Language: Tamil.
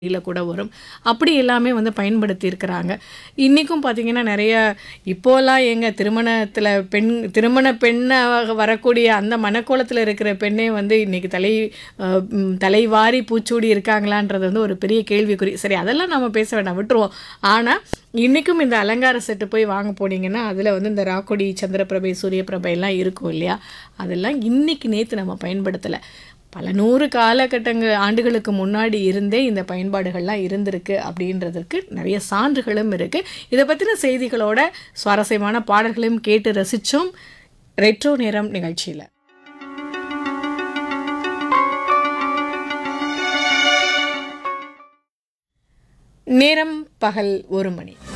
இல கூட வரும். அப்படி எல்லாமே வந்து பயன்படுத்தி இருக்கிறாங்க. இன்னைக்கும் பார்த்தீங்கன்னா, நெறைய இப்போலாம் ஏங்க திருமணத்தில பெண் திருமண பெண்ணா வரக்கூடிய அந்த மணக்கோலத்தில இருக்கிற பெண்ணே வந்து இன்னைக்கு தலை அ ம் தலைவாரி பூச்சூடி இருக்காங்களான்றது வந்து ஒரு பெரிய கேள்விக்குறி. சரி அதெல்லாம் நம்ம பேச வேண்டாம் விட்டுருவோம். ஆனா, இன்னைக்கும் இந்த அலங்கார செட்டு போய் வாங்க போனீங்கன்னா, அதில வந்து இந்த ராக்கொடி, சந்திரபிரபை, சூரியபிரபை எல்லாம் இருக்கும் இல்லையா? அதெல்லாம் இன்னைக்கு நேத்து நம்ம பயன்படுத்தல. பல 100 காலகட்டங்க ஆண்டுகளுக்கு முன்னாடி இருந்தே இந்த பயன்பாடுகள்லாம் இருந்திருக்கு அப்படின்றதற்கு நெறைய சான்றுகளும் இருக்கு. இத பத்தின செய்திகளோட சுவாரஸ்யமான பாடல்களையும் கேட்டு ரசிச்சோம். ரெட்ரோ நேரம் நிகழ்ச்சியில. நேரம் பகல் 1 மணி.